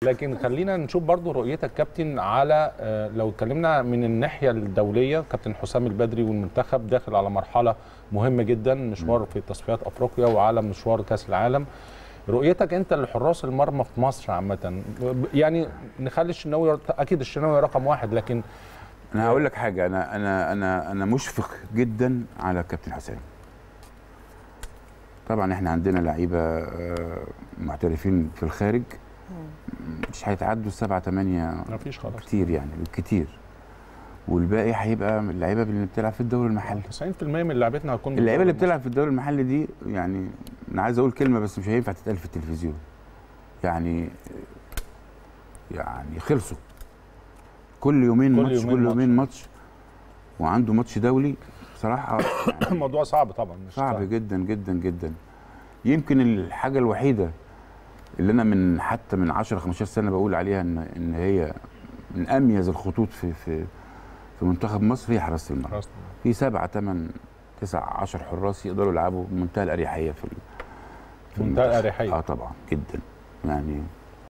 لكن خلينا نشوف برضو رؤيتك كابتن على آه، لو اتكلمنا من الناحيه الدوليه كابتن حسام البدري والمنتخب داخل على مرحله مهمه جدا مشوار في تصفيات افريقيا وعلى مشوار كاس العالم رؤيتك انت لحراس المرمى في مصر عامه يعني نخلي الشناوي اكيد الشناوي رقم واحد لكن انا هقول لك حاجه انا انا انا انا مشفق جدا على كابتن حسام طبعا احنا عندنا لعيبه آه، محترفين في الخارج مش هيتعدوا السبعه ثمانيه ما فيش خلاص كتير يعني كتير والباقي هيبقى اللعيبه اللي بتلعب في الدوري المحلي 90% من لعبتنا هتكون اللعيبه اللي بالدوري بتلعب في الدوري المحلي دي يعني انا عايز اقول كلمه بس مش هينفع تتقال في التلفزيون يعني يعني خلصوا كل يومين كل ماتش يومين كل يومين ماتش. ماتش وعنده ماتش دولي بصراحه المصري. الموضوع صعب طبعا مش صعب سهل. جدا جدا جدا يمكن الحاجه الوحيده اللي انا من حتى من 10 15 سنه بقول عليها ان ان هي من اميز الخطوط في في في منتخب مصر هي حراسه المرمى خلاص. في سبعة ثمان تسع عشر حراس يقدروا يلعبوا بمنتهى الاريحيه في ال- في منتهى المنتخب. الأريحية. اه طبعا جدا يعني